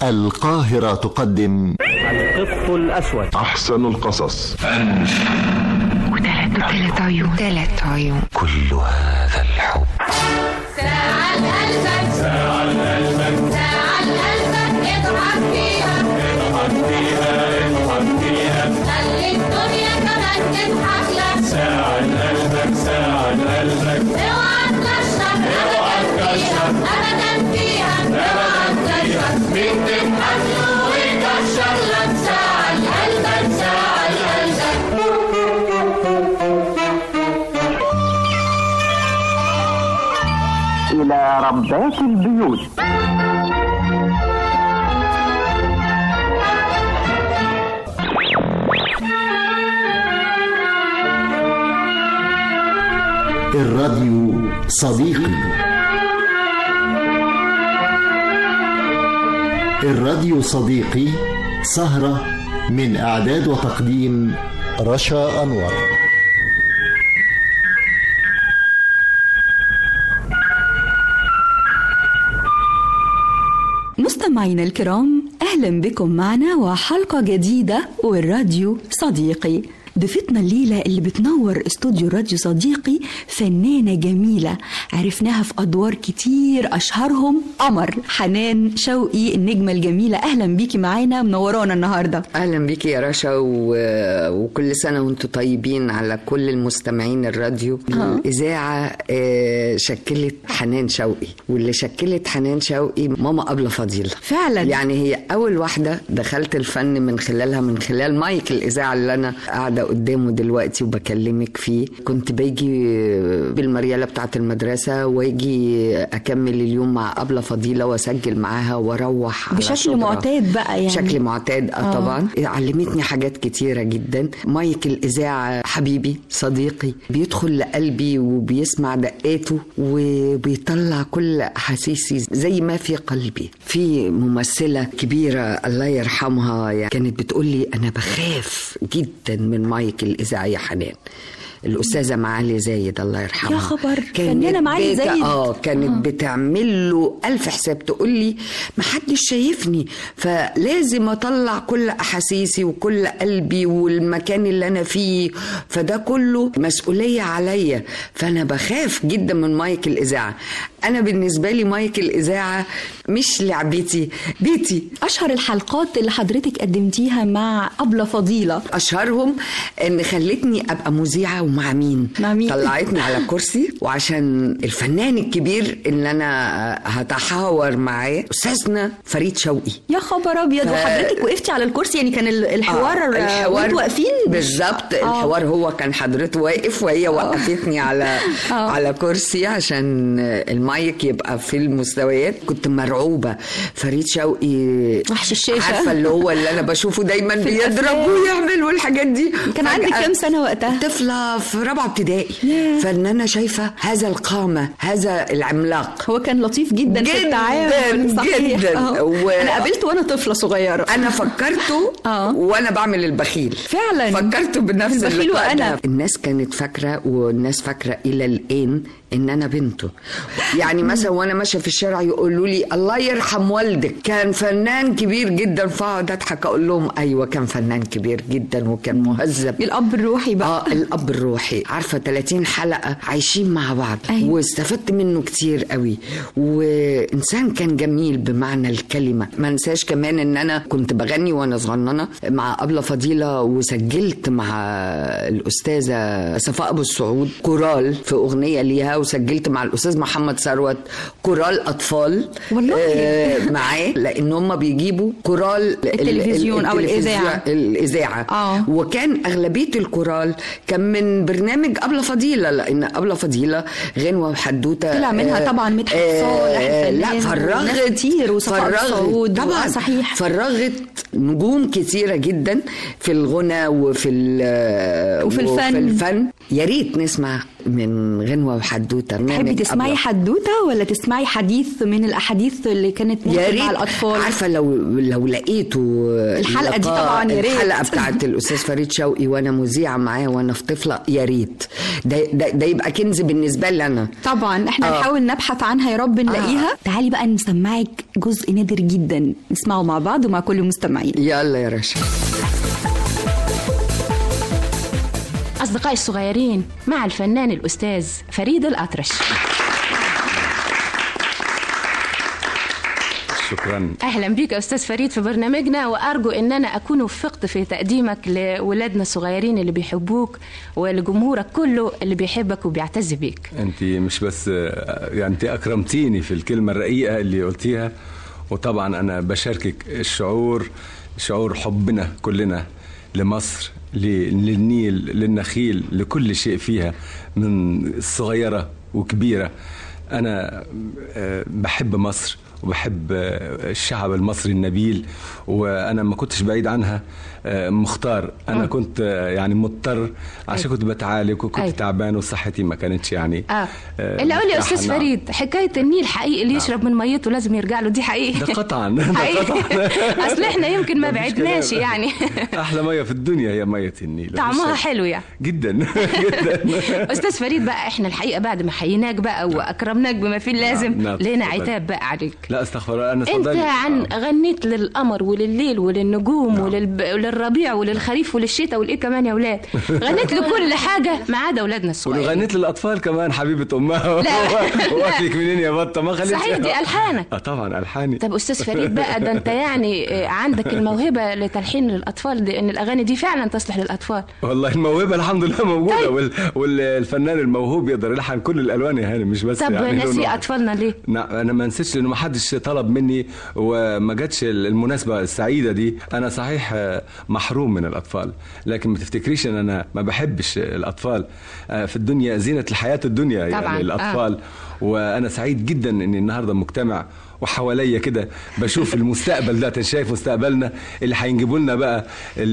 القاهرة تقدم القط الأسود أحسن القصص وثلاث عيون ثلاث عيون كل هذا الحب ساعة قلبك ساعة قلبك ساعة قلبك اضحك فيها اضحك فيها اضحك فيها خلي الدنيا كمان تضحك لك ساعة قلبك ساعة قلبك اوعى تكشف ابدا فيها ابدا فيها اوعى تكشف مين تضحك له ويكشر لك ساعة قلبك ساعة قلبك إلى ربات البيوت الراديو صديقي الراديو صديقي سهرة من إعداد وتقديم رشا أنور مستمعينا الكرام اهلا بكم معنا وحلقه جديده والراديو صديقي ضيفتنا الليلة اللي بتنور استوديو راديو صديقي فنانة جميلة عرفناها في أدوار كتير أشهرهم قمر حنان شوقي النجمة الجميلة أهلا بيكي معانا منورانا النهاردة اهلا بيكي يا رشا و... وكل سنه وانتم طيبين على كل المستمعين الراديو الاذاعه آه، شكلت حنان شوقي واللي شكلت حنان شوقي ماما أبلة فضيله فعلا يعني هي اول واحده دخلت الفن من خلالها من خلال مايك الاذاعه اللي انا قاعده قدامه دلوقتي وبكلمك فيه كنت باجي بالمرياله بتاعه المدرسه واجي اكمل اليوم مع أبلة فضيله واسجل معاها واروح على بشكل شبرا. معتاد بقى يعني. بشكل معتاد اه آه. طبعا علمتني حاجات كتيره جدا مايك الاذاعه حبيبي صديقي بيدخل لقلبي وبيسمع دقاته وبيطلع كل احاسيسي زي ما في قلبي في ممثله كبيره الله يرحمها يعني كانت بتقول لي انا بخاف جدا من مايك الاذاعه يا حنان الأستاذة معالي زايد الله يرحمها يا خبر، كانت فنانة معالي بت- زايد. اه كانت آه. بتعمل له ألف حساب تقول لي ما حدش شايفني فلازم أطلع كل أحاسيسي وكل قلبي والمكان اللي أنا فيه فده كله مسؤولية عليا فأنا بخاف جدا من مايك الإذاعة أنا بالنسبة لي مايك الإذاعة مش لعبتي بيتي أشهر الحلقات اللي حضرتك قدمتيها مع أبلة فضيلة اشهرهم ان خلتني ابقى مذيعه ومع مين مع مين؟ طلعتني على كرسي وعشان الفنان الكبير اللي انا هتحاور معاه استاذنا فريد شوقي يا خبر أبيض ف- وحضرتك وقفتي على الكرسي يعني كان ال- الحوار آه، الحوار وانتوا واقفين بالظبط الحوار هو كان حضرته واقف وهي وقفتني على آه. على كرسي عشان المايك يبقى في المستويات كنت مرعوبه فريد شوقي وحش الشاشة. عارفه اللي هو اللي انا بشوفه دايما في بيضرب الأفلام. ويعمل والحاجات دي كان عندك فجأة كام سنة وقتها؟ طفله في رابعه ابتدائي ياه. فان انا شايفه هذا القامه هذا العملاق هو كان لطيف جدا, في جداً، التعامل صحيح جداً. آه. و- انا قابلته وانا طفله صغيره انا فكرته آه. وانا بعمل البخيل فعلا. فكرته بنفس البخيل اللقاء وأنا. ده. الناس كانت فاكره والناس فاكره الى الان ان انا بنته يعني مثلا وانا ماشيه في الشارع يقولوا لي الله يرحم والدك كان فنان كبير جدا فاقعد اضحك اقول لهم ايوه كان فنان كبير جدا وكان مهذب الاب الروحي بقى اه الاب الروحي عارفه 30 حلقه عايشين مع بعض أيوة. واستفدت منه كتير قوي وانسان كان جميل بمعنى الكلمه ما انساش كمان ان انا كنت بغني وانا صغننه مع ابله فضيله وسجلت مع الاستاذه صفاء ابو السعود كورال في اغنيه ليها وسجلت مع الاستاذ محمد ثروت كورال اطفال والله. آه معاه لان هم بيجيبوا كورال ال- ال- التلفزيون أو التلفزيون- الإذاعة. الاذاعه آه. وكان اغلبيه الكورال كان من برنامج ابله فضيله لان ابله فضيله غنوه وحدوته طلع منها آه، طبعا مدحت آه، صالح لا الفنان فرغت وناس كتير وصفاء فرغت الصعود طبعا آه، صحيح. فرغت نجوم كتيره جدا في الغنى وفي ال- وفي الفن. وفي الفن يا ريت نسمع من غنوة وحدوتة تحبي برنامج تسمعي أبلة. حدوته ولا تسمعي حديث من الاحاديث اللي كانت يا ممكن ريت مع الاطفال عارفه لو لو لقيته الحلقة دي لقاء- طبعاً يا ريت. الحلقه بتاعت الاستاذ فريد شوقي وانا مذيعه معاه وانا في طفله يا ريت ده, ده, ده يبقى كنز بالنسبه لي انا طبعا احنا آه. نحاول نبحث عنها يا رب نلاقيها تعالي بقى نسمعك جزء نادر جدا نسمعه مع بعض ومع كل المستمعين يلا يا رشا أصدقائي الصغيرين مع الفنان الأستاذ فريد الأطرش شكرا أهلا بك يا أستاذ فريد في برنامجنا وأرجو أن أنا أكون وفقت في تقديمك لولادنا الصغيرين اللي بيحبوك ولجمهورك كله اللي بيحبك وبيعتز بيك انت مش بس يعني انت اكرمتيني في الكلمه الرقيقه اللي قلتيها وطبعا انا بشاركك الشعور شعور حبنا كلنا لمصر ل- للنيل للنخيل لكل شيء فيها من صغيره وكبيره انا آه، بحب مصر وبحب آه، الشعب المصري النبيل وانا ما كنتش بعيد عنها آه، مختار انا كنت آه، يعني مضطر عشان كنت بتعالج وكنت أي. تعبان وصحتي ما كانتش يعني آه. آه، اللي أقول لي يا مرتاحة. أستاذ نعم. فريد حكاية النيل حقيقي اللي يشرب من ميته لازم يرجع له دي حقيقي ده قطعا ده حقيقي قطعا أصل إحنا يمكن ما مفيش بعدناش كلام. يعني احلى ميه في الدنيا هي ميه النيل طعمها مفيش شك. حلو يعني جدا جدا استاذ فريد بقى احنا الحقيقه بعد ما حييناك بقى واكرمناك بما فيه اللازم نعم، نعم، لنا اتفضلي. عتاب بقى عليك لا استغفر الله انا انت اتفضلي. عن آه. غنيت للقمر ولليل وللنجوم نعم. وللب... وللربيع وللخريف وللشتاء والايه كمان يا اولاد غنيت لكل حاجه ما عدا اولادنا الصغيرين وغنيت للاطفال كمان حبيبه امها لا. واكلك منين يا بطه ما خليتش صحيح دي الحانك اه طبعا الحاني طب استاذ فريد بقى ده انت يعني آه، عندك الموهبه لتلحين للاطفال دي ان الاغاني دي فعلا تصلح للاطفال والله الموهبه الحمد لله موجوده طيب. وال... والفنان الموهوب يقدر يلحن كل الالوان يا هاني مش بس طب يعني لون ناسي واحد. اطفالنا ليه نعم انا ما نسيتش لانه ما حدش طلب مني وما جاتش المناسبه السعيده دي انا صحيح آه، محروم من الاطفال لكن ما تفتكريش ان انا ما بحبش الاطفال آه، في الدنيا زينه الحياه الدنيا طبعاً، يعني الاطفال وانا سعيد جدا اني النهارده مجتمع وحواليا كده بشوف المستقبل ده شايف مستقبلنا اللي هينجبوا لنا بقى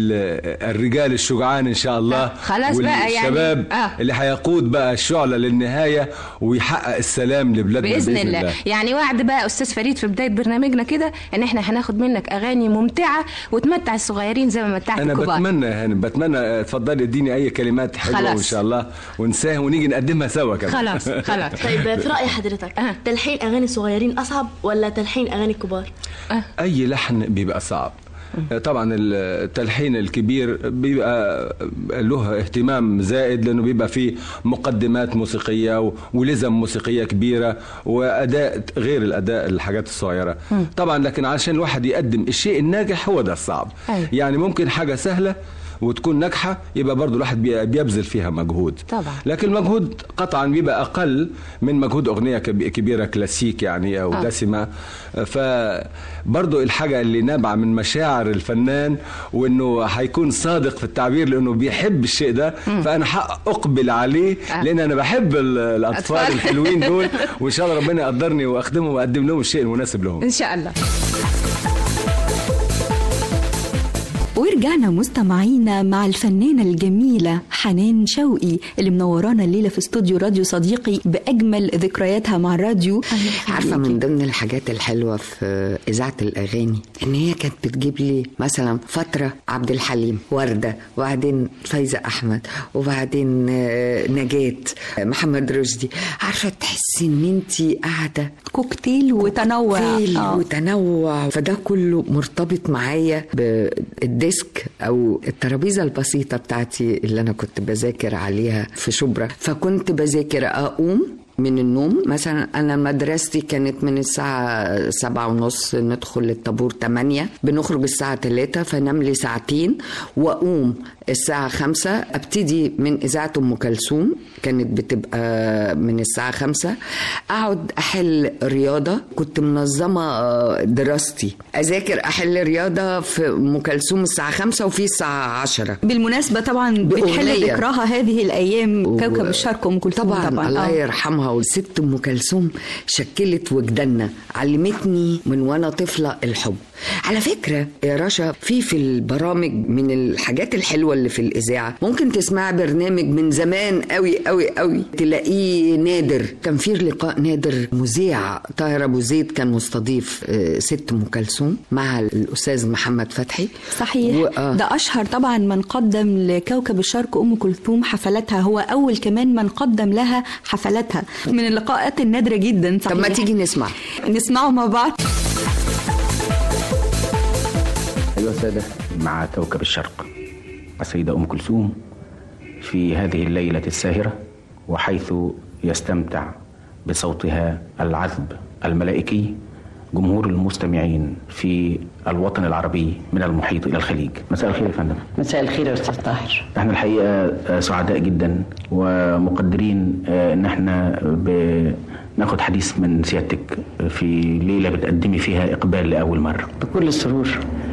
ال- الرجال الشجعان ان شاء الله آه، خلاص بقى يعني- والشباب آه. اللي هيقود بقى الشعله للنهايه ويحقق السلام لبلادنا باذن الله يعني وعد بقى استاذ فريد في بدايه برنامجنا كده ان احنا هناخد منك اغاني ممتعه وتمتع الصغيرين زي ما متعت انا الكبار بتمنى يا هانم بتمنى آه، اتفضلي اديني اي كلمات حلوه خلاص. ان شاء الله ونساهم ونيجي نقدمها سوا كمان خلاص خلاص طيب في رأي حضرتك أه. تلحين أغاني صغيرين أصعب ولا تلحين أغاني كبار؟ اي لحن بيبقى صعب طبعا التلحين الكبير بيبقى له اهتمام زائد لانه بيبقى فيه مقدمات موسيقيه و- ولزم موسيقيه كبيره واداء غير الاداء الحاجات الصغيره طبعا لكن عشان الواحد يقدم الشيء الناجح هو ده الصعب أيوة. يعني ممكن حاجه سهله وتكون ناجحه يبقى برضو الواحد بي- بيبذل فيها مجهود طبعا. لكن المجهود قطعا بيبقى اقل من مجهود اغنيه كب- كبيره كلاسيك يعني او آه. دسمه فبرضو الحاجه اللي نابعه من مشاعر الفنان وانه هيكون صادق في التعبير لانه بيحب الشيء ده فانا حق اقبل عليه آه. لان انا بحب ال- الاطفال أطفال. الحلوين دول وان شاء الله ربنا يقدرني واخدمهم واقدم لهم الشيء المناسب لهم ان شاء الله ورجعنا مستمعينا مع الفنانة الجميلة حنان شوقي اللي منورانا الليلة في استوديو راديو صديقي بأجمل ذكرياتها مع الراديو عارفه من ضمن الحاجات الحلوه في اذاعه الاغاني ان هي كانت بتجيب لي مثلا فتره عبد الحليم ورده وبعدين فايزه احمد وبعدين آه، نجاة آه، محمد رشدي عارفه تحسي ان انت قاعده كوكتيل وتنوع كوكتيل آه. وتنوع فده كله مرتبط معايا بالديسك او الترابيزه البسيطه بتاعتي اللي انا كنت بذاكر عليها في شبرا فكنت بذاكر اقوم من النوم مثلا انا مدرستي كانت من الساعة سبعة ونص ندخل الطابور تمانية بنخرج الساعة تلاتة فنام لي ساعتين واقوم الساعة خمسة ابتدي من اذاعة ام كلثوم كانت بتبقى من الساعة خمسة اقعد احل رياضة كنت منظمة آه، دراستي اذاكر احل رياضة في ام كلثوم الساعة خمسة وفي الساعة عشرة بالمناسبة طبعا بنحل بأغنية. ذكراها هذه الأيام و- كوكب الشرق أم كلثوم طبعا, طبعا الله آه. يرحمها والست ام كلثوم شكلت وجداننا علمتني من وانا طفله الحب على فكرة يا رشا في في البرامج من الحاجات الحلوة اللي في الإذاعة ممكن تسمع برنامج من زمان قوي قوي قوي تلاقيه نادر كان في لقاء نادر مذيع طاهر أبو زيد كان مستضيف آه، ست أم كلثوم مع الأستاذ محمد فتحي صحيح و- آه. ده أشهر طبعا من قدم لكوكب الشرق أم كلثوم حفلاتها هو أول كمان من قدم لها حفلاتها من اللقاءات النادرة جدا صحيح طب ما تيجي نسمع نسمعه مع بعض أيها السادة مع كوكب الشرق السيدة أم كلثوم في هذه الليلة الساهرة وحيث يستمتع بصوتها العذب الملائكي جمهور المستمعين في الوطن العربي من المحيط إلى الخليج مساء الخير يا فندم مساء الخير يا استاذ طاهر احنا الحقيقة آه، سعداء جدا ومقدرين آه، ان احنا بناخد حديث من سيادتك في ليلة بتقدمي فيها إقبال لأول مرة بكل سرور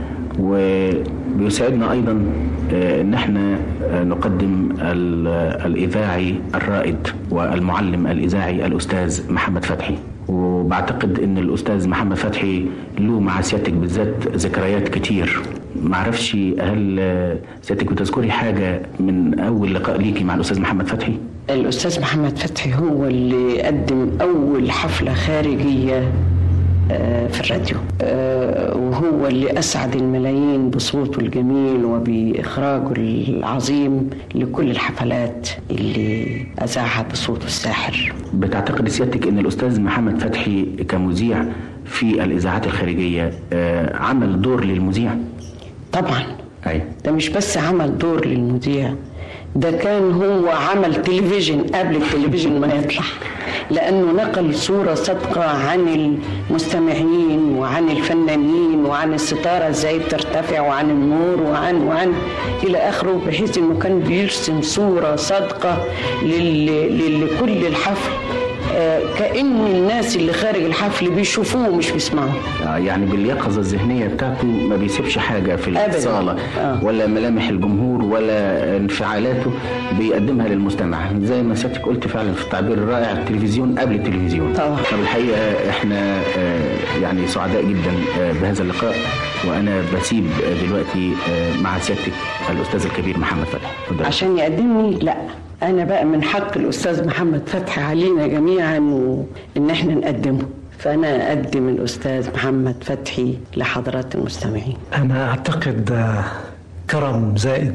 وبيسعدنا ايضا آه، ان احنا آه، نقدم ال- الاذاعي الرائد والمعلم الاذاعي الاستاذ محمد فتحي وبعتقد ان الاستاذ محمد فتحي له مع سيادتك بالذات ذكريات كتير معرفش هل آه، سيادتك بتذكري حاجه من اول لقاء ليكي مع الاستاذ محمد فتحي الاستاذ محمد فتحي هو اللي قدم اول حفله خارجيه آه، في الراديو آه، وهو اللي اسعد الملايين بصوته الجميل وباخراجه العظيم لكل الحفلات اللي اذاعها بصوته الساحر بتعتقد سيادتك ان الاستاذ محمد فتحي كمذيع في الاذاعات الخارجيه آه، عمل دور للمذيع طبعا ايوه ده مش بس عمل دور للمذيع ده كان هو عمل تلفزيون قبل التلفزيون ما يطلع لأنه نقل صورة صادقة عن المستمعين وعن الفنانين وعن الستارة ازاي بترتفع وعن النور وعن وعن إلى آخره بحيث إنه كان بيرسم صورة صادقة لل... لل- لكل الحفل آه، كأن الناس اللي خارج الحفل بيشوفوه مش بيسمعوه آه، يعني باليقظة الذهنية بتاعته ما بيسيبش حاجة في أبداً. الصالة آه. ولا ملامح الجمهور ولا انفعالاته بيقدمها للمستمع زي ما سيادتك قلت فعلا في التعبير الرائع التلفزيون قبل التلفزيون طبعا. طب الحقيقة احنا آه، يعني سعداء جدا آه، بهذا اللقاء وأنا بسيب آه، دلوقتي آه، مع سيادتك الأستاذ الكبير محمد فتحي اتفضل. عشان يقدمني لا انا بقى من حق الاستاذ محمد فتحي علينا جميعا وان احنا نقدمه فانا اقدم الاستاذ محمد فتحي لحضرات المستمعين أنا أعتقد آه، كرم زائد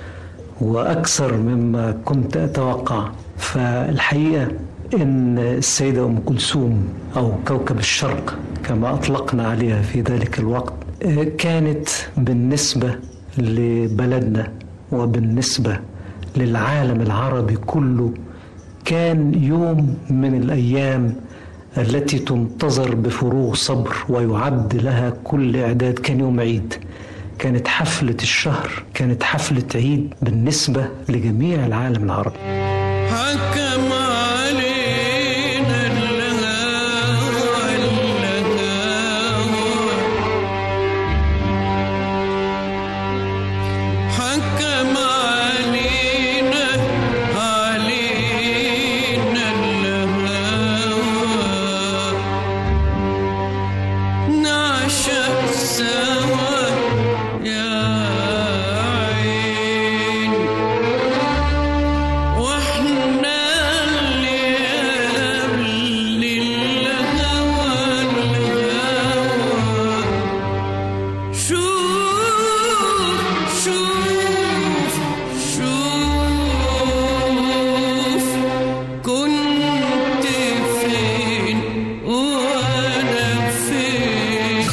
وأكثر مما كنت أتوقع فالحقيقة إن السيدة أم كلثوم أو كوكب الشرق كما أطلقنا عليها في ذلك الوقت آه، كانت بالنسبة لبلدنا وبالنسبة للعالم العربي كله كان يوم من الأيام التي تنتظر بفروغ صبر ويعد لها كل إعداد كان يوم عيد كانت حفلة الشهر كانت حفلة عيد بالنسبة لجميع العالم العربي حكم علينا الهوى الهوى حكم علينا علينا الهوى نعشق سوا يا عين واحنا اللي قبل الهوى الهوى شوف شوف شوف كنت فين وانا فين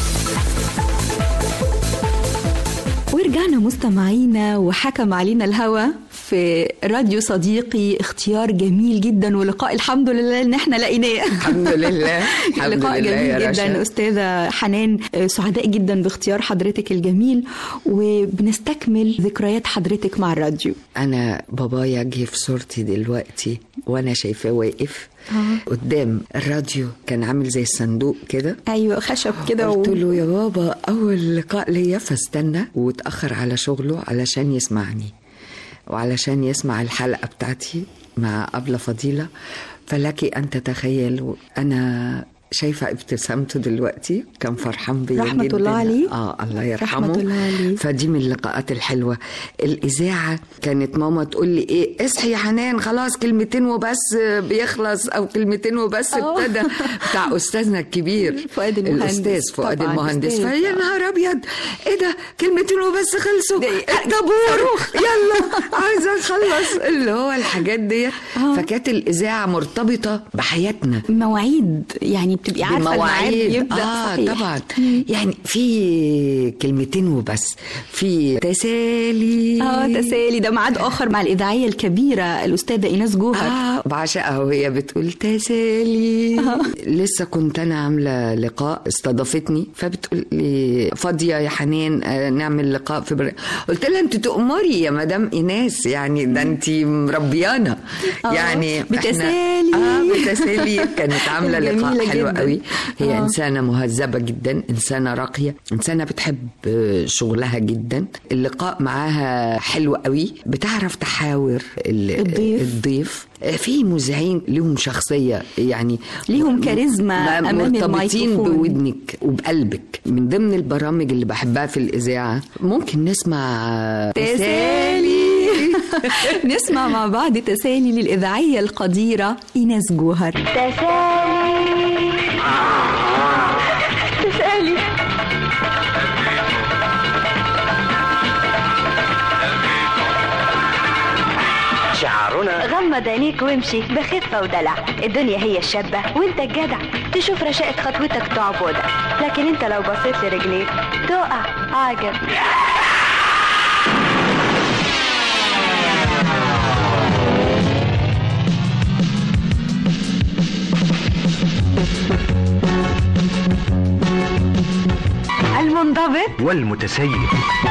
ورجعنا مستمعينا وحكم علينا الهوى في راديو صديقي اختيار جميل جدا ولقاء الحمد لله ان احنا لقيناه الحمد لله الحمد لقاء لله جميل يا جدا رشا. استاذه حنان آه، سعداء جدا باختيار حضرتك الجميل وبنستكمل ذكريات حضرتك مع الراديو انا بابايا جه في صورتي دلوقتي وانا شايفاه واقف قدام الراديو كان عامل زي الصندوق كده ايوه خشب كده قلت و- له يا بابا اول لقاء ليا فاستنى واتاخر على شغله علشان يسمعني وعلشان يسمع الحلقه بتاعتي مع أبلة فضيله فلك ان تتخيلوا انا شايفه ابتسامته دلوقتي كان فرحان بيا رحمة جدا. الله عليه. اه الله يرحمه رحمة الله عليه. فدي من اللقاءات الحلوه الاذاعه كانت ماما تقول لي ايه اصحي يا حنان خلاص كلمتين وبس بيخلص او كلمتين وبس آه. ابتدى بتاع استاذنا الكبير فؤاد المهندس. الاستاذ فؤاد طبعاً، المهندس أستاذ. فيا نهار ابيض ايه ده كلمتين وبس خلصوا الطابور يلا عايزه اخلص اللي هو الحاجات دي فكانت الاذاعه مرتبطه بحياتنا مواعيد يعني بتبقي عارفه الميعاد بمواعيد بيبدا اه صحيح. طبعا يعني في كلمتين وبس في تسالي اه تسالي ده ميعاد اخر مع الاذاعيه الكبيره الاستاذه ايناس جوهر اه بعشقها وهي بتقول تسالي لسه كنت انا عامله لقاء استضافتني فبتقول لي فاضيه يا حنان آه، نعمل لقاء في بر... قلت لها انت تؤمري يا مدام ايناس يعني ده انت مربيانا آه، يعني إحنا- بتسالي. اه بتسالي كانت عامله لقاء جميلة حلو جداً. قوي هي آه. انسانه مهذبه جدا انسانه راقيه انسانه بتحب آه، شغلها جدا اللقاء معاها حلو قوي بتعرف تحاور ال- الضيف. الضيف آه، في مذيعين ليهم شخصيه يعني ليهم كاريزما م- أمام مرتبطين الميكروفون. بودنك وبقلبك من ضمن البرامج اللي بحبها في الاذاعه ممكن نسمع آه، تسالي نسمع مع بعض تسالي للاذاعيه القديره ايناس جوهر تسالي تسالي شعارنا غمض عينيك وامشي بخفة ودلع الدنيا هي الشابة وانت الجدع تشوف رشاقة خطوتك تعبودك لكن انت لو بصيت لرجليك تقع عاجب المنضبط والمتسيب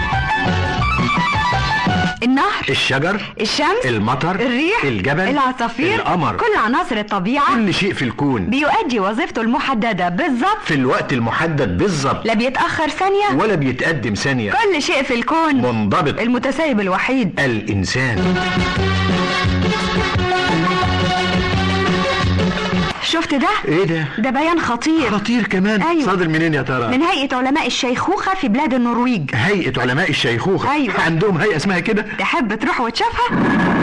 النهر الشجر الشمس المطر الريح الجبل العصافير القمر كل عناصر الطبيعة كل شيء في الكون بيؤدي وظيفته المحددة بالظبط في الوقت المحدد بالظبط لا بيتأخر ثانية ولا بيتقدم ثانية كل شيء في الكون منضبط المتسيب الوحيد الإنسان شفت ده؟ ايه ده؟ ده بيان خطير خطير كمان أيوة. صادر منين يا ترى؟ من هيئة علماء الشيخوخة في بلاد النرويج هيئة علماء الشيخوخة أيوة. عندهم هيئة اسمها كده تحب تروح وتشوفها؟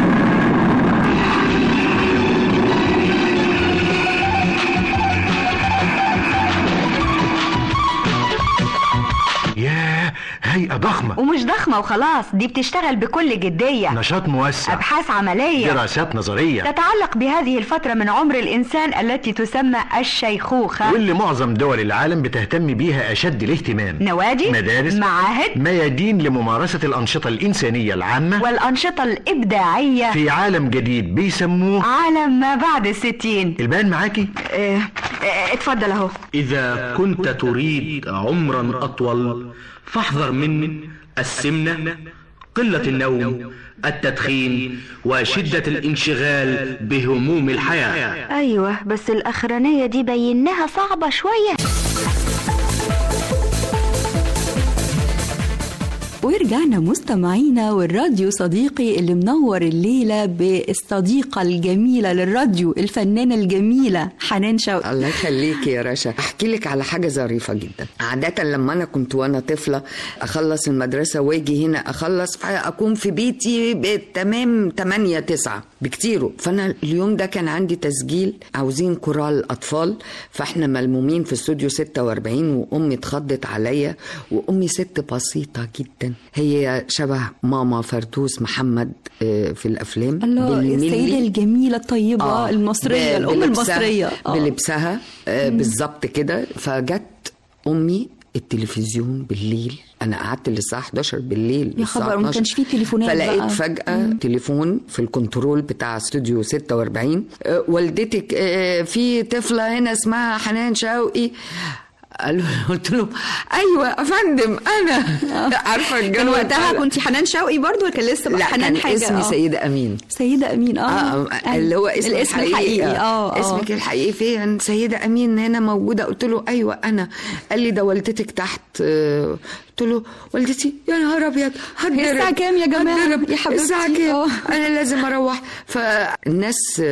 ياه هيئة ضخمة ومش ضخمة وخلاص دي بتشتغل بكل جدية نشاط موسع أبحاث عملية دراسات نظرية تتعلق بهذه الفترة من عمر الإنسان التي تسمى الشيخوخة واللي معظم دول العالم بتهتم بيها أشد الاهتمام نوادي مدارس معاهد ميادين لممارسة الأنشطة الإنسانية العامة والأنشطة الإبداعية في عالم جديد بيسموه عالم ما بعد الستين البان معاكي اه اه اتفضل اهو إذا كنت تريد عمرا أطول فاحذر من السمنة قلة النوم التدخين وشدة الانشغال بهموم الحياة ايوه بس الاخرانية دي بيناها صعبة شوية ورجعنا مستمعينا والراديو صديقي اللي منور الليلة بالصديقة الجميلة للراديو الفنانة الجميلة حنان شوقي الله يخليكي يا رشا احكي لك على حاجه ظريفه جدا عاده لما انا كنت وانا طفله اخلص المدرسه واجي هنا اخلص فاكون في بيتي بالتمام 8 9 بكتيره فانا اليوم ده كان عندي تسجيل عاوزين كورال اطفال فاحنا ملمومين في استوديو 46 وامي اتخضت عليا وامي ست بسيطه جدا هي شبه ماما فردوس محمد آه، في الافلام الله بالملي. السيدة الجميلة الطيبة آه، المصرية ب- الأم بلبسها- المصرية آه. بلبسها آه، بالظبط كده فجت امي التلفزيون بالليل انا قعدت للساعه 11 بالليل يا الساعة خبر ما 12. كانش فيه تليفونات فلقيت بقى. فجاه تليفون في الكنترول بتاع استوديو 46 آه، والدتك آه، في طفله هنا اسمها حنان شوقي قال قلت له ايوه يا فندم انا عارفه الجو كان وقتها بتاع- كنت حنان شوقي برضو ولا كان لسه بقى لا حنان كان حاجة اسمي آه. سيدة أمين سيدة أمين اه, اه اللي هو اسم الاسم الحقيقي اه آه. اسمك الحقيقي فين سيدة أمين هنا موجودة قلت له أيوة أنا قال لي ده والدتك تحت آه، قلت له والدتي يا نهار ابيض هتضرب الساعة كام يا جماعة؟ هتضرب. يا حبيبتي. الساعه كام آه. انا لازم اروح فالناس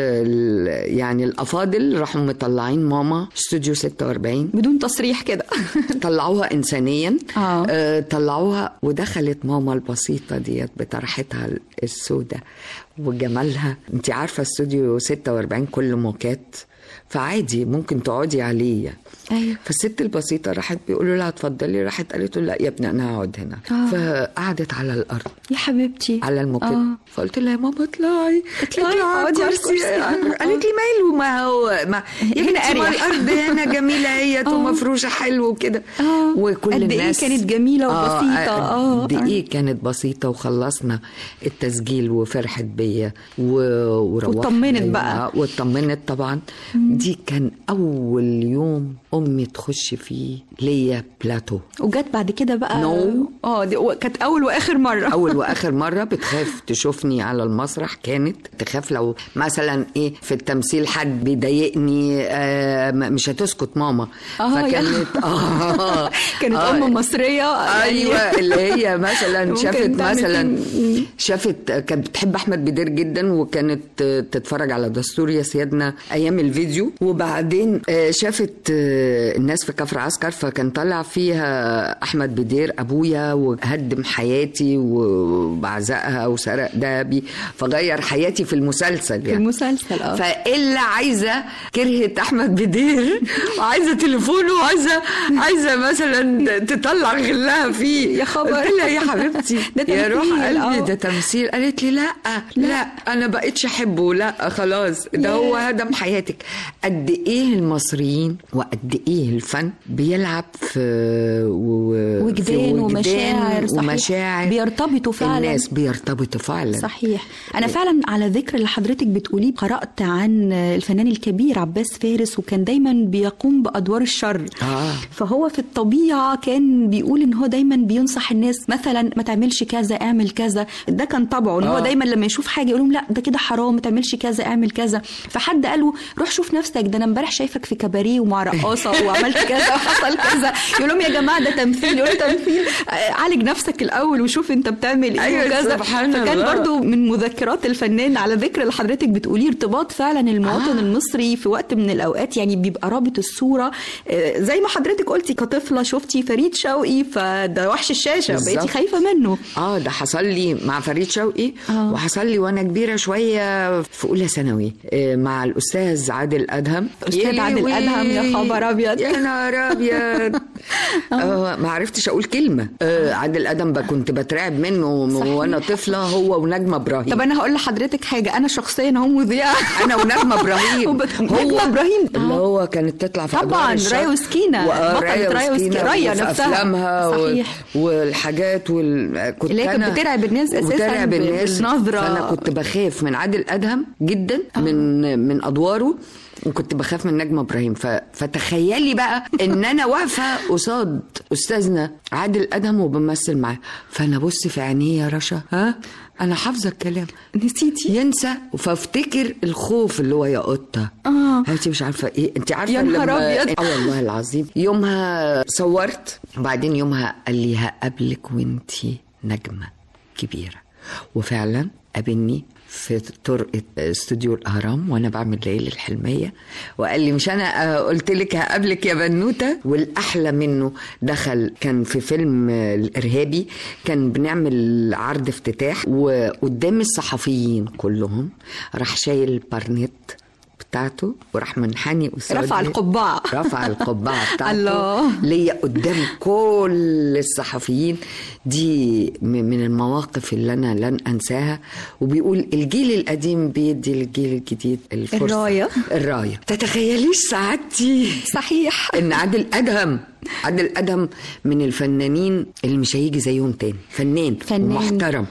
ال- يعني الافاضل راحوا مطلعين ماما استوديو 46 بدون تصريح كده طلعوها انسانيا آه. آه طلعوها ودخلت ماما البسيطه ديت بطرحتها السوداء وجمالها انت عارفه استوديو 46 كله موكات فعادي ممكن تقعدي عليه ايوه فالست البسيطه راحت بيقولوا لها اتفضلي راحت قالت له لا يا ابني انا هقعد هنا آه. فقعدت على الارض يا حبيبتي على الموكيت آه. فقلت لها يا ماما اطلعي اطلعي، اقعدي على الكرسي. قالت لي ماله ما هو ما يا هنا بنتي ما أريح. الارض هنا جميله هي آه. ومفروشه حلو وكده وكل قد إيه الناس كانت جميلة وبسيطة. آه، قد ايه كانت بسيطه وخلصنا التسجيل وفرحت بيا و- وروحت واطمنت بيا. بقى. واطمنت طبعا دي كان اول يوم امي تخش فيه ليا بلاتو وجت بعد كده بقى No. اه دي كانت اول واخر مره اول واخر مره بتخاف تشوفني على المسرح كانت تخاف لو مثلا ايه في التمثيل حد بيضايقني آه م- مش هتسكت ماما آه، يا- فكانت اه كانت آه، ام مصريه يعني ايوه اللي هي مثلا ممكن شافت تعمل مثلا فيلم. شافت كانت بتحب احمد بدير جدا وكانت تتفرج على دستور يا سيادنا ايام الفيديو وبعدين آه، شافت آه، الناس في كفر عسكر فكان طالع فيها احمد بدير ابويا وهدم حياتي وبعزقها وسرق دهبي فغير حياتي في المسلسل في يعني المسلسل اه فإلا عايزة كرهت أحمد بدير وعايزة تليفونه وعايزة عايزة مثلا تطلع غلها فيه يا خبر. قلت لها يا حبيبتي ده يا روح تمثيل، قلبي آه. ده تمثيل قالت لي لا لا أنا بقيتش أحبه لا خلاص ده ياه. هو هدم حياتك قد إيه المصريين وقد إيه الفن بيلعب في و... وجدان في ومشاعر صحيح. ومشاعر بيرتبطوا فعلا الناس بيرتبطوا فعلا صحيح انا فعلا على ذكر اللي حضرتك بتقوليه قرات عن الفنان الكبير عباس فارس وكان دايما بيقوم بادوار الشر آه. فهو في الطبيعه كان بيقول ان هو دايما بينصح الناس مثلا ما تعملش كذا اعمل كذا ده كان طبعه ان هو آه. دايما لما يشوف حاجه يقول لهم لا ده كده حرام ما تعملش كذا اعمل كذا فحد قال له روح شوف نفسك ده انا امبارح شايفك في كباريه ومع رقاصه وعملت كذا وحصل كذا يقول لهم يا جماعه ده تمثيل يقول له تمثيل آه، عالج نفسك الاول وشوف انت بتعمل ايه أيوة، وكذا سبحان فكان الله. برضو من مذكرات الفنان على ذكر اللي حضرتك بتقوليه ارتباط فعلا المواطن آه. المصري في وقت من الاوقات يعني بيبقى رابط الصوره آه، زي ما حضرتك قلتي كطفله شفتي فريد شوقي فده وحش الشاشه بقيتي بالظبط. خايفه منه اه ده حصل لي مع فريد شوقي آه. وحصل لي وانا كبيره شويه في اولى ثانوي آه، مع الاستاذ عادل ادهم أستاذ عادل يلوي. أدهم، يا خبر أبيض. يا نهار ابيض آه ما عرفتش اقول كلمه آه عادل ادهم بقى كنت بترعب منه صحيح. وانا طفله هو ونجمه ابراهيم طب انا هقول لحضرتك حاجه انا شخصيا اهو مذيعه انا ونجمه ابراهيم وبت- نجمة إبراهيم. اللي آه. هو كانت تطلع في طبعاً، أدوار الشر. رايا وسكينة، وآه، بطلة رايا رايا وسكينة وسكينة، رايا وفي نفسها. افلامها وال- صحيح. والحاجات وال... كنت اللي هي كانت أنا- بترعب الناس أساساً بترعب ب- الناس بالنظرة. فانا كنت بخاف من عادل ادهم جدا من من ادواره وكنت بخاف من نجمه ابراهيم ف... فتخيلي بقى ان انا واقفه قصاد استاذنا عادل ادهم وبمثل معاه فانا بص في عينيه يا رشا ها انا حافظه الكلام نسيتي ينسى فافتكر الخوف اللي هو يا قطه اه انت مش عارفه ايه انت عارفه يا نهار لما- أبيض. اه والله العظيم يومها صورت وبعدين يومها قال لي هقابلك وانتي نجمه كبيره وفعلا قابلني في طرقة استوديو الأهرام وأنا بعمل ليالي الحلمية وقال لي مش أنا آه، قلت لك هقابلك يا بنوتة والأحلى منه دخل كان في فيلم آه، الإرهابي كان بنعمل عرض افتتاح وقدام الصحفيين كلهم راح شايل البارنيت بتاعته وراح منحني قصادي رفع القبعة. رفع القبعة بتاعته الله. ليا قدام كل الصحفيين دي م- من المواقف اللي انا لن انساها وبيقول الجيل القديم بيدي للجيل الجديد الفرصه الراية. الرايه تتخيليش سعادتي صحيح ان عادل ادهم عادل ادهم من الفنانين اللي مش هيجي زيهم تاني فنان, فنان. ومحترم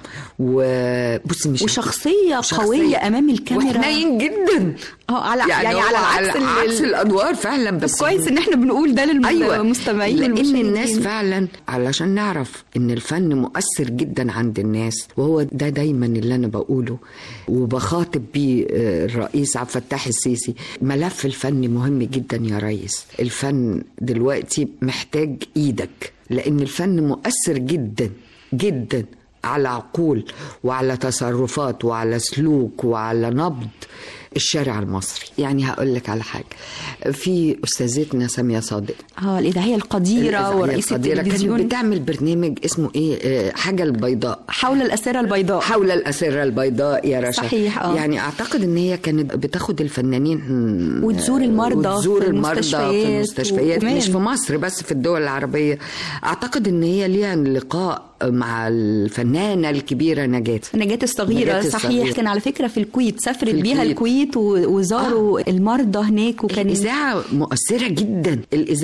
وبص مش وشخصيه قويه امام الكاميرا وحنين جدا اه على يعني, يعني, على هو عكس ال- عكس الادوار فعلا بس بس كويس ان احنا بنقول ده للمستمعين لان والمشاهدين. الناس فعلا علشان نعرف ان الفن مؤثر جدا عند الناس وهو ده دايما اللي انا بقوله وبخاطب بيه آه، الرئيس عبد الفتاح السيسي ملف الفن مهم جدا يا ريس الفن دلوقتي محتاج ايدك لان الفن مؤثر جدا جدا على عقول وعلى تصرفات وعلى سلوك وعلى نبض الشارع المصري يعني هقول لك على حاجه في استاذتنا ساميه صادق اه الاذاعيه القديره الإذاعية ورئيسه القديرة التلفزيون كانت بتعمل برنامج اسمه ايه آه، حاجه البيضاء حول الاسره البيضاء حول الاسره البيضاء يا رشا صحيح، آه. يعني اعتقد ان هي كانت بتاخد الفنانين وتزور المرضى وتزور في المرضى في المستشفيات المستشفيات وكمان. مش في مصر بس في الدول العربيه اعتقد ان هي ليها لقاء مع الفنانه الكبيره نجاه نجاة الصغيرة نجاة صحيح الصغيرة. كان على فكرة في الكويت سافرت في بيها الكويت. الكويت و- وزاروا آه. المرضى هناك وكان الإذاعة مؤثرة جدا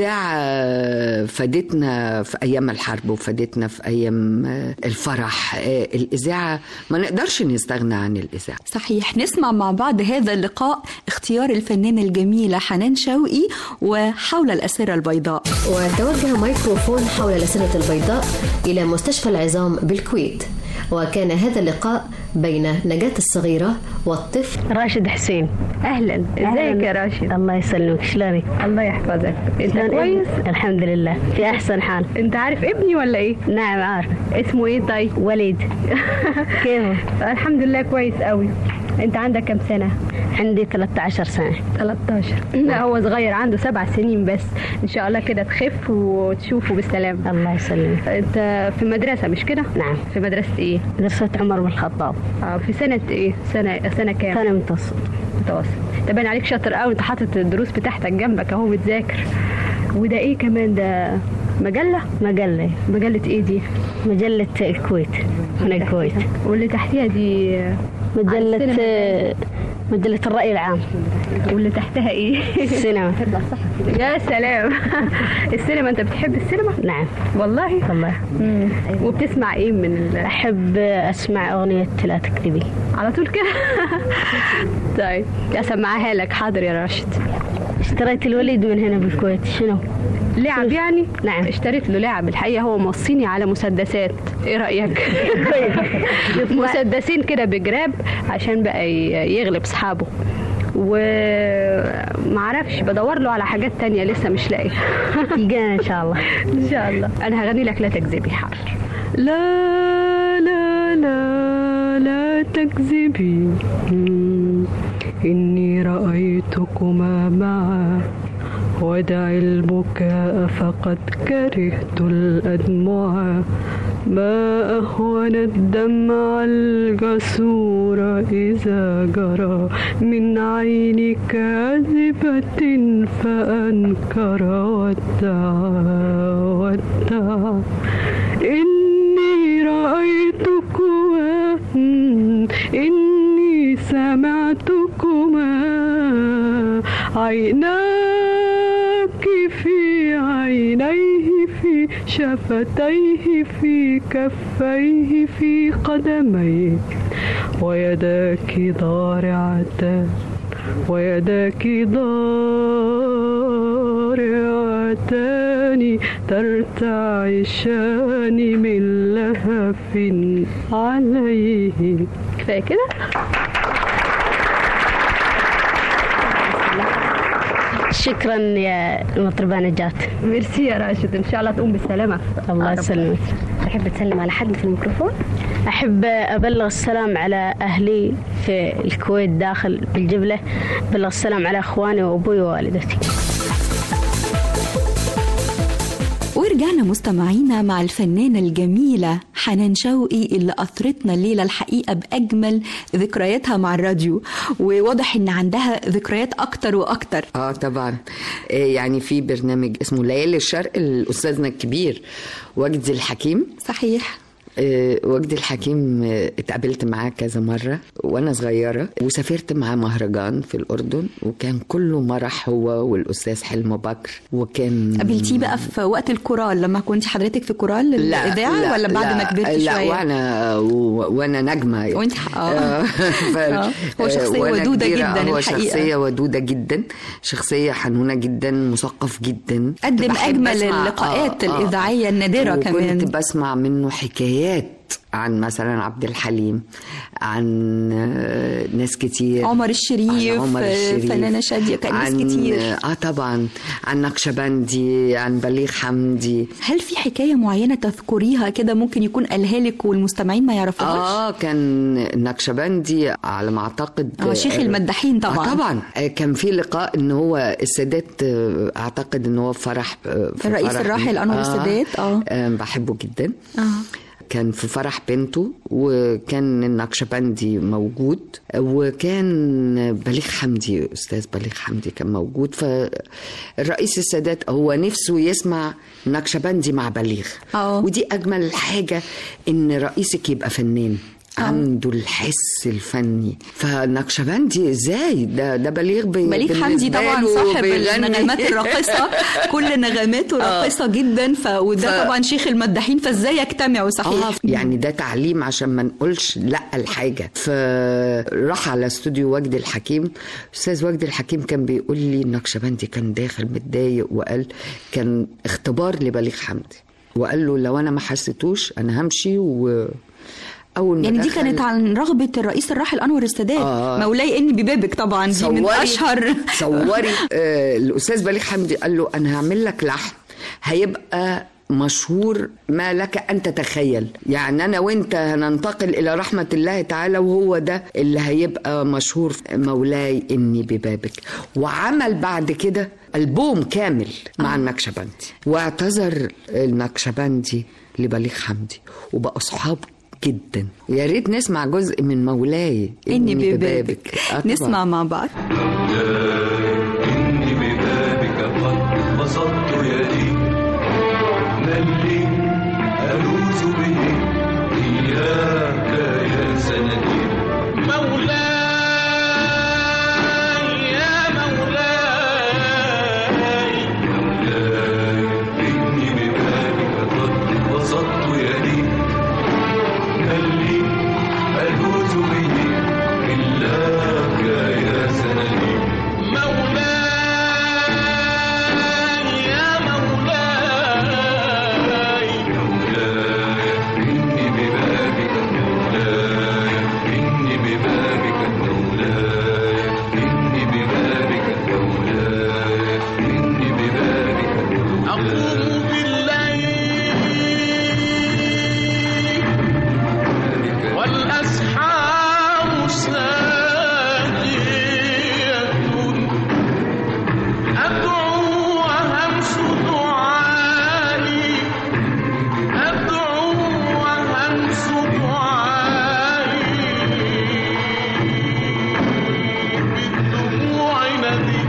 الإذاعة فادتنا في أيام الحرب وفادتنا في أيام الفرح الإذاعة ما نقدرش نستغنى عن الإذاعة صحيح نسمع مع بعض هذا اللقاء اختيار الفنانة الجميلة حنان شوقي وحول الأسرة البيضاء وتوجه ميكروفون حول الأسرة البيضاء إلى مستشفى العظام بالكويت وكان هذا اللقاء بين نجاة الصغيرة والطفل راشد حسين اهلا ازيك يا راشد الله يسلمك شلونك الله يحفظك انت كويس الحمد لله في احسن حال انت عارف ابني ولا ايه نعم عارف اسمه ايه طيب وليد كيفه الحمد لله كويس قوي انت عندك كم سنه عندي 13 سنه 13 لا هو صغير عنده سبع سنين بس ان شاء الله كده تخف وتشوفه بالسلامه الله يسلمك انت في مدرسه مش كده نعم في مدرسه ايه مدرسه عمر بن الخطاب اه في سنه ايه سنه سنه كام سنه متوسط متوسط تبان عليك شاطر قوي انت حاطط الدروس بتاعتك جنبك اهو بتذاكر وده ايه كمان ده مجلة؟ مجلة مجلة ايه دي؟ مجلة الكويت هنا الكويت واللي تحتها دي مجلة مجلة الرأي العام واللي تحتها ايه؟ السينما يا سلام السينما انت بتحب السينما؟ نعم والله؟ والله وبتسمع ايه من ال... احب اسمع اغنية لا تكذبي على طول كده طيب اسمعها لك حاضر يا راشد اشتريت الوليد من هنا بالكويت شنو؟ لعب يعني؟ نعم اشتريت له لعب الحقيقة هو موصيني على مسدسات ايه رأيك؟ مسدسين كده بجراب عشان بقى ي- يغلب صحابه ومعرفش بدور له على حاجات تانية لسه مش لاقي يجينا ان شاء الله ان شاء الله انا هغني لك لا تكذبي حاضر لا لا لا لا تكذبي مم. إني رأيتكما معا ودع البكاء فقد كرهت الأدمع ما أهون الدمع الجسور إذا جرى من عين كاذبة فأنكر ودعا ودعا إني رأيتكما مم، إني سمعتكما عيناك في عينيه في شفتيه في كفيه في قدميه ويداك ضارعتان ويداك ضارعتان ترتعشان من لهف عليه كفايه كده شكرا يا المطربة نجاة ميرسي يا راشد ان شاء الله تقوم بالسلامة الله يسلمك تحب تسلم على حد في الميكروفون؟ أحب أبلغ السلام على أهلي في الكويت داخل الجبلة أبلغ السلام على أخواني وأبوي ووالدتي ورجعنا مستمعينا مع الفنانة الجميلة حنان شوقي اللي أثرتنا الليلة الحقيقة بأجمل ذكرياتها مع الراديو وواضح إن عندها ذكريات أكتر وأكتر اه طبعا آه، يعني في برنامج اسمه ليالي الشرق الاستاذنا الكبير وجدي الحكيم صحيح آه، وجدي الحكيم آه، اتقابلت معاه كذا مرة وأنا صغيرة وسافرت معاه مهرجان في الأردن وكان كله مرح هو والأستاذ حلمي بكر وكان قابلتيه بقى في وقت الكورال لما كنت حضرتك في كورال الإذاعة ولا بعد ما كبرت لا شوية؟ وانا و- وانا نجمه يعني. وانت اه ف- آه. هو شخصية وأنا ودودة كبيرة، جدا هو الحقيقة. شخصيه ودوده جدا شخصيه حنونه جدا مثقف جدا قدم كنت بحب أجمل أسمع- اللقاءات الإذاعية النادرة وكنت كمان. بسمع منه حكايات حكايات عن مثلا عبد الحليم عن آه، ناس كتير عمر الشريف، عن عمر الشريف فنانة شادية، كان ناس عن- كتير. اه طبعا عن نقشبندي عن بليغ حمدي هل في حكايه معينه تذكريها كده ممكن يكون قالها لك والمستمعين ما يعرفوهاش اه كان نقشبندي على ما اعتقد آه، شيخ المداحين طبعاً. آه طبعا آه، كان في لقاء ان هو السادات آه، اعتقد ان هو في فرح آه، في الرئيس فرح الراحل أنور السادات، آه. آه، بحبه جدا اه كان في فرح بنته وكان النقشبندي موجود وكان بليغ حمدي استاذ بليغ حمدي كان موجود فالرئيس السادات هو نفسه يسمع نقشبندي مع بليغ اه ودي اجمل حاجه ان رئيسك يبقى فنان عنده الحس الفني فنقشبندي ازاي ده ده بليغ بي بليغ حمدي بالنسبة طبعا له صاحب بيغني. النغمات الراقصه كل نغماته آه. راقصه جدا ف... وده ف- طبعا شيخ المداحين فازاي يجتمعوا صحيح اه يعني ده تعليم عشان ما نقولش لا الحاجه فراح على استوديو وجدي الحكيم استاذ وجدي الحكيم كان بيقول لي النقشبندي كان داخل متضايق وقال كان اختبار لبليغ حمدي وقال له لو انا ما حسيتوش انا همشي و اول ما يعني دي دخل- كانت عن رغبة الرئيس الراحل أنور السادات آه. مولاي إني ببابك طبعا دي من صوري- أشهر صوري آه الاستاذ بليغ حمدي قال له انا هعمل لك لحن هيبقى مشهور ما لك ان تتخيل يعني انا وانت هننتقل الى رحمه الله تعالى وهو ده اللي هيبقى مشهور مولاي اني ببابك وعمل بعد كده البوم كامل مع النكشبندي واعتذر النكشبندي لبليغ حمدي وبقوا صحاب جدا يا ريت نسمع جزء من مولاي إني ببابك آه طبعاً. نسمع مع بعض إني ببابك قد بسطت يدي من لي ألوذ به إياك يا سندي مولاي يا مولاي مولاي إني ببابك قد بسطت يدي من لي ألوذ به إلاك يا سندي مولاي يا مولاي مولاي إني ببابك مولاي إني ببابك مولاي إني ببابك مولاي إني ببابك أقوم بالليل والأسحار ساجية أدعو وهمس دعائي أدعو وهمس دعائي بالدموع ندي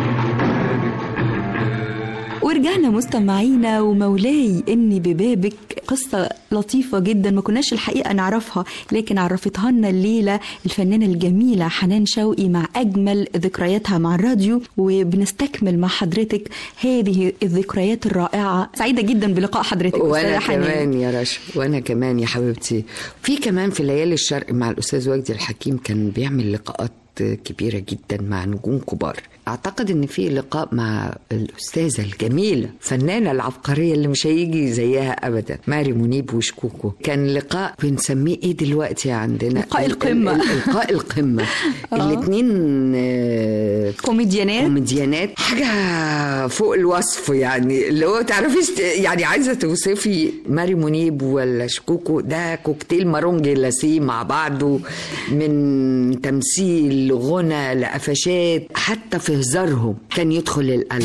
ورجعنا مستمعينا ومولاي اني ببابك قصه لطيفه جدا ما كناش الحقيقه نعرفها لكن عرفتها لنا الليله الفنانه الجميله حنان شوقي مع اجمل ذكرياتها مع الراديو وبنستكمل مع حضرتك هذه الذكريات الرائعه سعيده جدا بلقاء حضرتك وانا أستاذة حنان. كمان يا رشا وانا كمان يا حبيبتي في كمان في ليالي الشرق مع الاستاذ وجدي الحكيم كان بيعمل لقاءات كبيره جدا مع نجوم كبار اعتقد ان في لقاء مع الاستاذه الجميله فنانه العبقريه اللي مش هيجي زيها ابدا ماري منيب وشكوكو كان لقاء بنسميه ايه دلوقتي عندنا لقاء ال- القمة. ال- لقاء القمه آه. الاثنين كوميديانات كوميديانات حاجه فوق الوصف يعني اللي هو تعرفيش ت- يعني عايزه توصفي ماري منيب ولا شكوكو ده كوكتيل مارون جلاسيه مع بعضه من تمثيل غنى لقفشات حتى في هزارهم كان يدخل القلب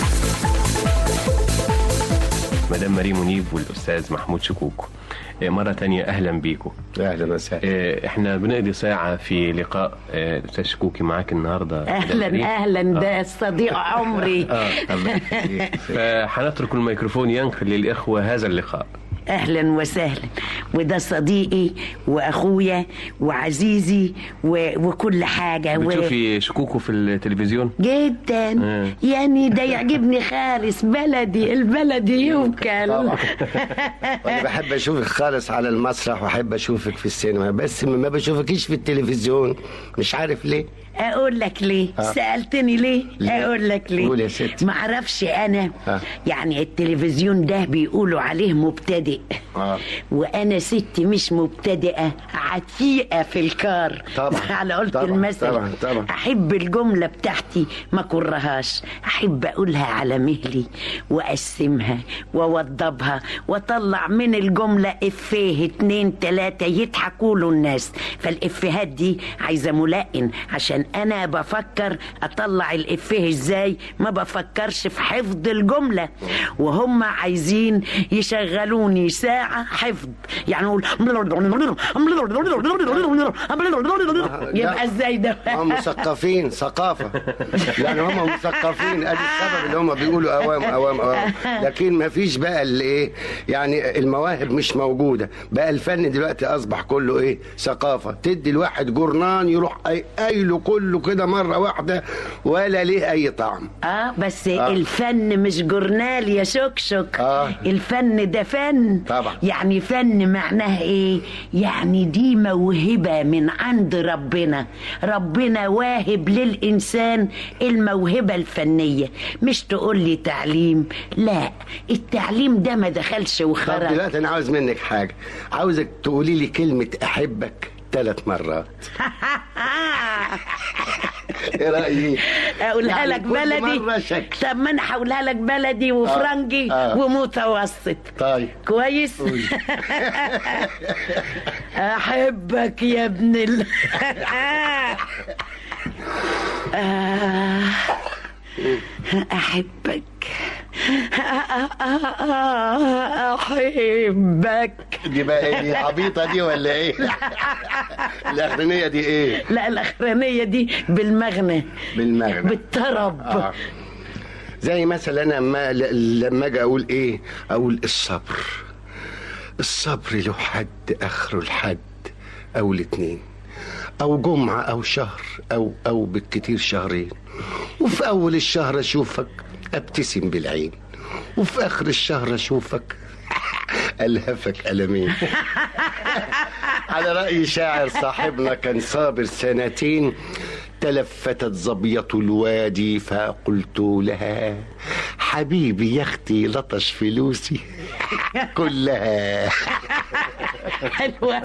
مدام ماري منيب والاستاذ محمود شكوكو آه، مرة تانية أهلا بيكم أهلا وسهلا إحنا بنقضي ساعة في لقاء آه، الأستاذ شكوكي معاك النهاردة اهلا اهلا ده صديق عمري آه الله يخليك. فهنترك الميكروفون ينقل للإخوة هذا اللقاء اهلا وسهلا وده صديقي واخويا وعزيزي و... وكل حاجه و... بتشوفي شكوكو في التلفزيون جدا آه. يعني ده يعجبني خالص بلدي البلدي يوكل انا بحب اشوفك خالص على المسرح واحب اشوفك في السينما بس ما بشوفكيش في التلفزيون مش عارف ليه اقول لك ليه آه. سالتني ليه ليه؟ اقول لك ليه قول يا ستي. ما اعرفش انا آه. يعني التلفزيون ده بيقولوا عليه مبتدئ رايق آه. وانا ست مش مبتدئه عتيقه في الكار طبعا. على قلت طبعا، المثل طبعا، طبعا. احب الجمله بتاعتي ما كرهاش احب اقولها على مهلي واقسمها واوضبها واطلع من الجمله افيه اتنين تلاته يضحكوا له الناس فالافيهات دي عايزه ملائن عشان انا بفكر اطلع الافيه ازاي ما بفكرش في حفظ الجمله وهم عايزين يشغلوني ساعه حفظ يعني اقول يبقى ازاي ده هم مثقفين ثقافة يعني هم مثقفين ادي السبب اللي هم بيقولوا اوام اوام اوام لكن ما فيش بقى اللي ايه يعني المواهب مش موجودة بقى الفن دلوقتي اصبح كله ايه ثقافة تدي الواحد جرنان يروح أي- قايله كله كده مرة واحدة ولا ليه اي طعم اه بس آه. آه. الفن مش جورنال يا شكشك آه. الفن ده فن طبعا. يعني فن معناه ايه يعني دي موهبة من عند ربنا ربنا واهب للإنسان الموهبة الفنية مش تقول لي تعليم لا التعليم ده ما دخلش طب وخرج دلوقتي انا عاوز منك حاجة عاوزك تقولي لي كلمة احبك ثلاث مرات ايه رايك اقولها يعني لك كل بلدي مرة شكل. طب ما انا هقولها لك بلدي وفرنجي آه. ومتوسط طيب كويس احبك يا ابن ال آه. احبك احبك دي بقى ايه دي عبيطة دي ولا ايه الاخرانية دي ايه لا الاخرانيه دي بالمغنى بالمغنى بالطرب آه. زي مثلا انا لما لما اجي اقول ايه اقول الصبر الصبر له حد اخره الحد او الاتنين او جمعة او شهر او او بالكتير شهرين وفي اول الشهر اشوفك ابتسم بالعين وفي اخر الشهر اشوفك الهفك المين على رأي شاعر صاحبنا كان صابر سنتين تلفتت ظبية الوادي فقلت لها حبيبي يا اختي لطش فلوسي كلها حلوه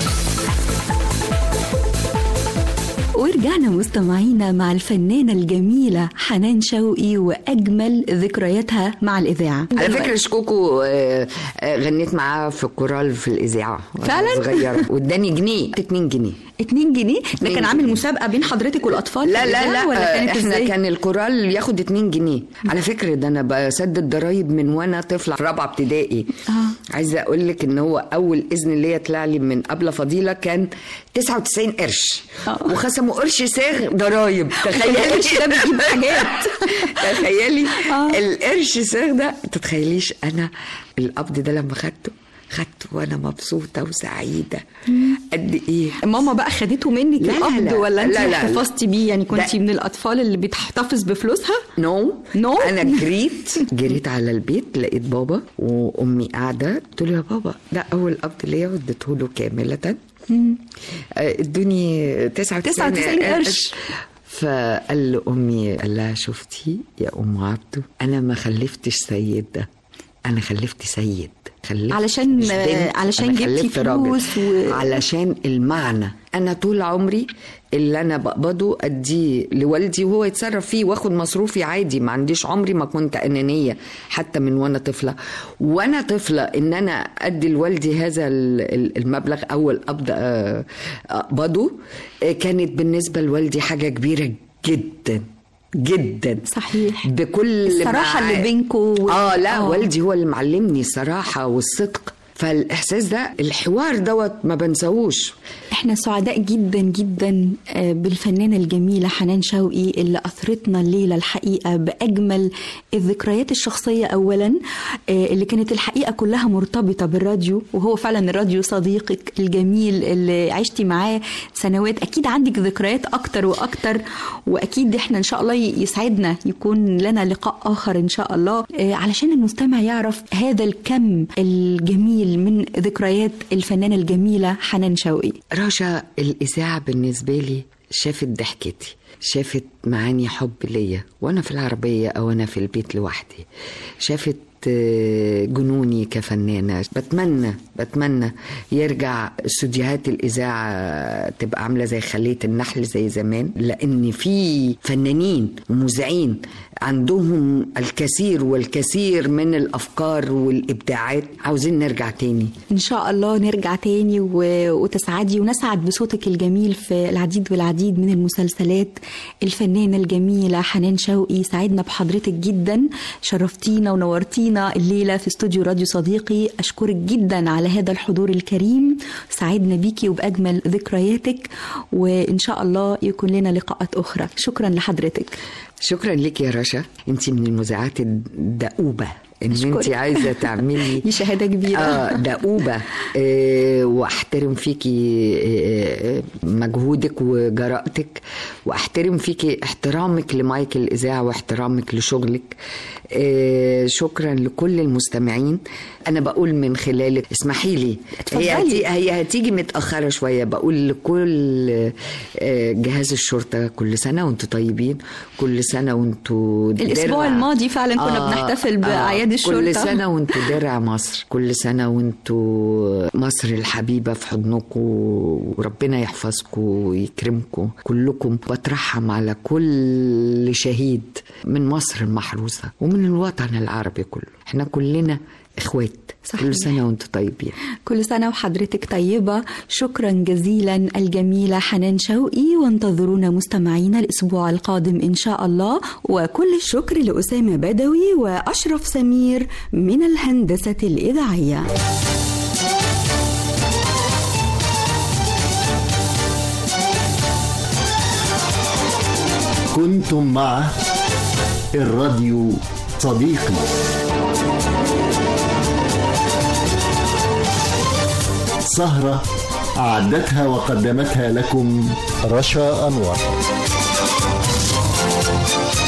ورجعنا مستمعينا مع الفنانة الجميلة حنان شوقي وأجمل ذكرياتها مع الإذاعة على فكرة شكوكو آه، آه، غنيت معاه في الكورال في الإذاعة وأنا فعلا؟ صغيرة واداني جنيه 2 جنيه 2 جنيه ده اتنين كان عامل جنيه. مسابقة بين حضرتك والأطفال في لا لا الإذاعة لا ولا آه، كانت احنا إزاي؟ كان الكورال ياخد 2 جنيه على فكرة ده أنا بسدد ضرايب من وأنا طفلة في رابعة ابتدائي آه. عايزة أقول لك إن هو أول إذن ليا طلع لي من قبل فضيلة كان 99 قرش وخصموا قرش ساغ ضرايب تخيلي القرش ده بيجيب حاجات. تخيلي القرش ساغ ده ما تتخيليش أنا القبض ده لما خدته خدته وانا مبسوطه وسعيده قد ايه ماما بقى خدته منك لا، لا، القبض لا. ولا انت لا، لا، لا. احتفظتي بيه يعني كنت ده- من الأطفال اللي بتحتفظ بفلوسها؟ نو نو انا جريت جريت على البيت لقيت بابا وامي قاعده قلت له يا بابا ده اول قبض ليا واديته له كامله آه، ادوني 99 99 قرش. فقال لامي قال لها شفتي يا ام عبده انا ما خلفتش سيد ده انا خلفت سيد خلفت علشان- مش بنت، علشان أنا جبتي خلفت راجل. فلوس و- علشان المعنى انا طول عمري اللي انا بقبضه اديه لوالدي وهو يتصرف فيه واخد مصروفي عادي ما عنديش عمري ما كنت انانيه حتى من وانا طفله وانا طفله ان انا ادي لوالدي هذا ال- ال- المبلغ او القبض آه، اقبضه آه، كانت بالنسبه لوالدي حاجه كبيره جدا جدا صحيح بكل الصراحة ما- اللي بينكوا و- اه لا آه. والدي هو اللي معلمني الصراحه والصدق فالاحساس ده الحوار دوت ما بنساهوش احنا سعداء جدا جدا آه، بالفنانة الجميلة حنان شوقي اللي أثرتنا الليلة الحقيقة بأجمل الذكريات الشخصية أولا آه، اللي كانت الحقيقة كلها مرتبطة بالراديو وهو فعلا الراديو صديقك الجميل اللي عشتي معاه سنوات أكيد عندك ذكريات أكتر وأكتر وأكيد احنا إن شاء الله يسعدنا يكون لنا لقاء آخر إن شاء الله آه، علشان المستمع يعرف هذا الكم الجميل من ذكريات الفنانة الجميلة حنان شوقي رشا الإذاعة بالنسبة لي شافت ضحكتي شافت معاني حب ليا وأنا في العربية أو أنا في البيت لوحدي شافت آه، جنوني كفنانة بتمنى بتمنى يرجع استوديوهات الإذاعة تبقى عاملة زي خلية النحل زي زمان لأن في فنانين ومذيعين عندهم الكثير والكثير من الأفكار والإبداعات عاوزين نرجع تاني إن شاء الله نرجع تاني و... وتسعدي ونسعد بصوتك الجميل في العديد والعديد من المسلسلات الفنانة الجميلة حنان شوقي سعدنا بحضرتك جدا شرفتينا ونورتينا الليلة في استوديو راديو صديقي أشكرك جدا على هذا الحضور الكريم سعدنا بيكي وبأجمل ذكرياتك وإن شاء الله يكون لنا لقاءات أخرى شكرا لحضرتك شكرا لك يا رشا انت من المذيعات الدؤوبه ان أشكرك. انت عايزه تعملي دي شهاده كبيره اه دؤوبه آه واحترم فيكي آه مجهودك وجرأتك واحترم فيكي احترامك لمايك الاذاعه واحترامك لشغلك آه شكرا لكل المستمعين انا بقول من خلالك اسمحي لي هي اتفضلي. هتي هي هتيجي متاخره شويه بقول لكل آه، جهاز الشرطه كل سنه وانتم طيبين كل سنه وانتم الأسبوع الماضي فعلا كنا بنحتفل بأعياد الشرطة. كل سنه وانتم درع مصر كل سنه وانتم مصر الحبيبه في حضنكم وربنا يحفظكم ويكرمكم كلكم بترحم على كل شهيد من مصر المحروسه ومن الوطن العربي كله احنا كلنا اخوات صحيح. كل سنه وانتم طيبين كل سنة وحضرتك طيبة شكرا جزيلا الجميلة حنان شوقي وانتظرونا مستمعينا الأسبوع القادم إن شاء الله وكل الشكر لأسامة بدوي وأشرف سمير من الهندسة الإذاعية كنتم مع الراديو صديقي سهرة أعدتها وقدمتها لكم رشا أنور